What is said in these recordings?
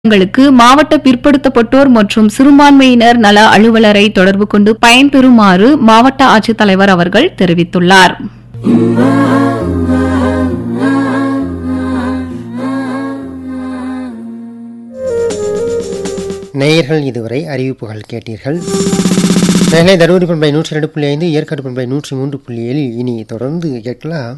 ங்களுக்கு மாவட்ட பிற்படுத்தப்பட்டோர் மற்றும் சிறுபான்மையினர் நல அலுவலரை தொடர்பு கொண்டு பயன்பெறுமாறு மாவட்ட ஆட்சித்தலைவர் அவர்கள் தெரிவித்துள்ளார் நேயர்கள் இதுவரை அறிவிப்புகள் கேட்டீர்கள் நெல்லை தருமபுரி பண்பை நூற்றி ரெண்டு புள்ளி ஐந்து ஏற்காடு பண்பை நூற்றி மூன்று புள்ளி ஏழில் இனி தொடர்ந்து கேட்கலாம்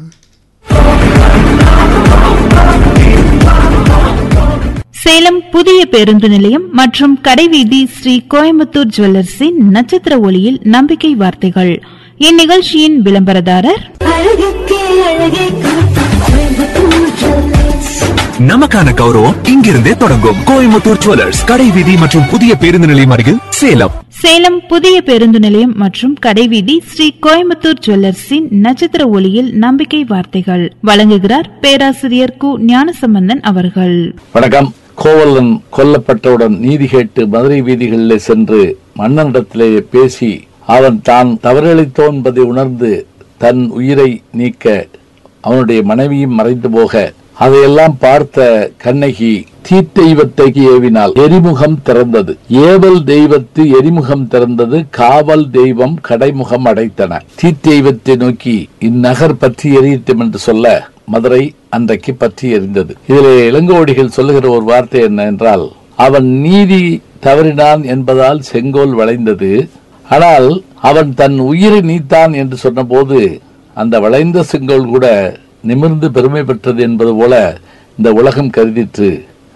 சேலம் புதிய பேருந்து நிலையம் மற்றும் கடைவீதி ஸ்ரீ கோயம்புத்தூர் ஜுவல்லர்ஸின் நட்சத்திர ஒளியில் நம்பிக்கை வார்த்தைகள் இந்நிகழ்ச்சியின் விளம்பரதாரர் அழகுக்கே அழகே கோயம்புத்தூர் ஜுவல்லர்ஸ் நமக்கான கௌரவம் இங்கிருந்தே தொடங்கும் கோயம்புத்தூர் ஜுவல்லர்ஸ் கடை வீதி மற்றும் புதிய பேருந்து நிலையம் அருகில் சேலம் சேலம் புதிய பேருந்து நிலையம் மற்றும் கடைவீதி ஸ்ரீ கோயம்புத்தூர் ஜுவல்லர்ஸின் நட்சத்திர ஒளியில் நம்பிக்கை வார்த்தைகள் வழங்குகிறார் பேராசிரியர் கு ஞானசம்பந்தன் அவர்கள் வணக்கம் கோவலன் கொல்லப்பட்டவுடன் நீதி கேட்டு மதுரை வீதிகளிலே சென்று மன்னனிடத்திலே பேசி அவன் தான் தவறிழைத்தோன் என்பதை உணர்ந்து தன் உயிரை நீக்க அவனுடைய மனைவியும் மறைந்து போக அதையெல்லாம் பார்த்த கண்ணகி தீத்தெய்வத்தை ஏவினால் எரிமுகம் திறந்தது ஏவல் தெய்வத்து எரிமுகம் திறந்தது காவல் தெய்வம் கடைமுகம் அடைத்தன தீத்தெய்வத்தை நோக்கி இந்நகர் பற்றி எரியட்டும் என்று சொல்ல மதுரை அன்றைக்கு பற்றி எரிந்தது இதிலே இளங்கோடிகள் சொல்லுகிற ஒரு வார்த்தை என்ன என்றால் அவன் நீதி தவறினான் என்பதால் செங்கோல் வளைந்தது ஆனால் அவன் தன் உயிரை நீத்தான் என்று சொன்னபோது அந்த வளைந்த செங்கோல் கூட நிமிர்ந்து பெருமை பெற்றது என்பது போல இந்த உலகம் கருதிற்று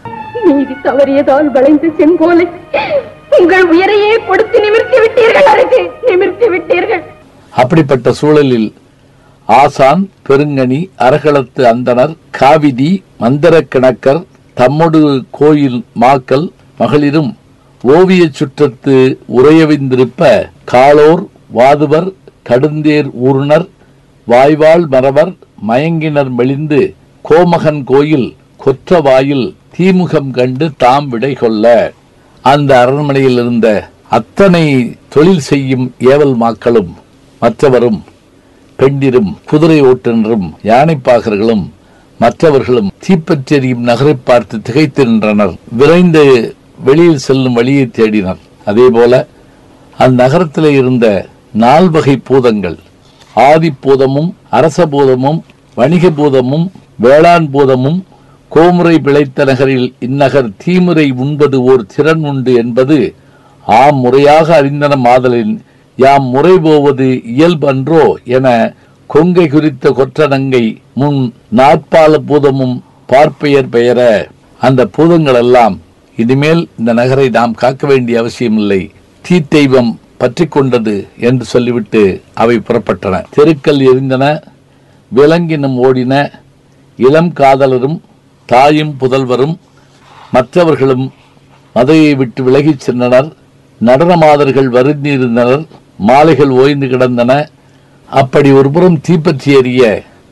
நீதி தவறியதால் வளைந்து செங்கோலை உங்கள் உயரையே கொடுத்து நிமிர்த்தி விட்டீர்கள் அரசே நிமிர்த்தி விட்டீர்கள் அப்படிப்பட்ட சூழலில் ஆசான் பெருங்கனி அரகளத்து அந்தணர் காவிதி மந்தரக் கணக்கர் தம்மொடு கோயில் மாக்கள் மகளிரும் ஓவியச் சுற்றத்து உரையவிந்திருப்ப காளோர் வாதுவர் கடுந்தேர் ஊருணர் வாய்வாள் மறவர் மயங்கினர் மெலிந்து கோமகன் கோயில் கொற்ற வாயில் தீமுகம் கண்டு தாம் விடை கொள்ள அந்த அரண்மனையில் இருந்த அத்தனை தொழில் செய்யும் ஏவல் மாக்களும் மற்றவரும் பெண்டிரும் குதிரை ஓட்டுநரும் யானைப்பாகர்களும் மற்றவர்களும் தீப்பற்றெறியும் நகரை பார்த்து திகைத்து நின்றனர் விரைந்து வெளியில் செல்லும் வழியை தேடினர் அதேபோல அந்நகரத்திலே இருந்த நால்வகை பூதங்கள் ஆதி பூதமும் அரச பூதமும் வணிக பூதமும் வேளாண் பூதமும் கோமுறை பிழைத்த நகரில் இந்நகர் தீமுறை உண்பது ஓர் திறன் உண்டு என்பது ஆம் முறையாக அறிந்தன மாதலின் யாம் முறை போவது இயல்பன்றோ என கொங்கை குறித்த கொற்றனங்கை முன் நாற்பால பூதமும் பார்ப்பெயர் பெயர அந்த பூதங்கள் எல்லாம் இனிமேல் இந்த நகரை நாம் காக்க வேண்டிய அவசியமில்லை தீத்தெய்வம் பற்றி கொண்டது என்று சொல்லிவிட்டு அவை புறப்பட்டன தெருக்கள் எரிந்தன விலங்கினும் ஓடின இளம் காதலரும் தாயும் புதல்வரும் மற்றவர்களும் மதையை விட்டு விலகிச் சென்றனர் நடனமாதர்கள் வருந்தியிருந்தனர் மாலைகள் ஓய்ந்து கிடந்தன அப்படி ஒருபுறம் தீப்பற்றி எறிய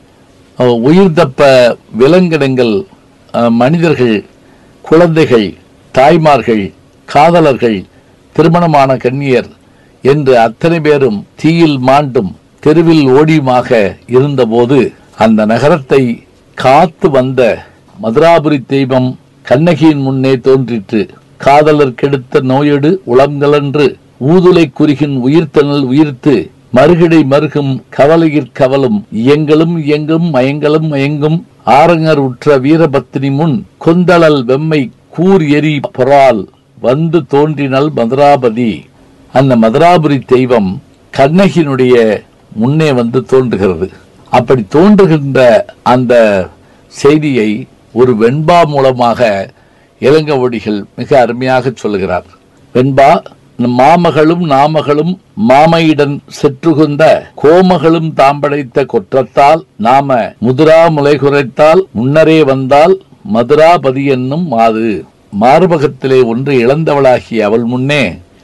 அஹ், உயிர் தப்ப விலங்கினங்கள் அஹ், மனிதர்கள் குழந்தைகள் தாய்மார்கள் காதலர்கள் திருமணமான கன்னியர் என்று அத்தனை பேரும் தீயில் மாண்டும் தெருவில் ஓடியுமாக இருந்தபோது அந்த நகரத்தை காத்து வந்த மதுராபுரி தெய்வம் கண்ணகியின் முன்னே தோன்றிற்று காதலர் கெடுத்த நோயொடு உளங்கலன்று ஊதுலை குறுகின் உயிர்த்தனல் உயிர்த்து மறுகிடை மருகும் கவலையிற் கவலும் இயங்களும் இயங்கும் மயங்களும் மயங்கும் ஆரங்கர் உற்ற வீரபத்தினி முன் கொந்தளல் வெம்மை கூர் எரி பொறால் வந்து தோன்றினல் மதுராபதி அந்த மதுராபுரி தெய்வம் கண்ணகியினுடைய முன்னே வந்து தோன்றுகிறது அப்படி தோன்றுகின்ற அந்த செய்தியை ஒரு வெண்பா மூலமாக இளங்கவடிகள் மிக அருமையாக சொல்லுகிறார் வெண்பா மாமகளும் நாமகளும் மாமையிடன் செற்றுகுந்த கோமகளும் தாம்படைத்த கொற்றத்தால் நாம முதுரா முலை குறைத்தால் முன்னரே வந்தால் மதுராபதி என்னும் மாது மார்பகத்திலே ஒன்று இழந்தவளாகிய அவள் முன்னே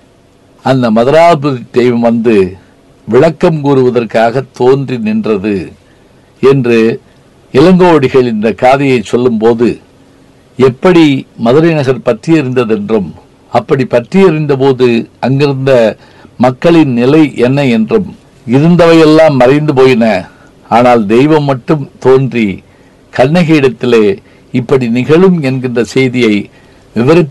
அந்த மதுராபதி தெய்வம் வந்து விளக்கம் கூறுவதற்காக தோன்றி நின்றது என்று இளங்கோவடிகள் இந்த காதையை சொல்லும்போது எப்படி மதுரை நகர் பற்றி எறிந்ததென்றும் அப்படி பற்றி எறிந்தபோது அங்கிருந்த மக்களின் நிலை என்ன என்றும் இருந்தவையெல்லாம் மறைந்து போயின ஆனால் தெய்வம் மட்டும் தோன்றி கண்ணகியிடத்திலே இப்படி நிகழும் என்கின்ற செய்தியை விவரித்து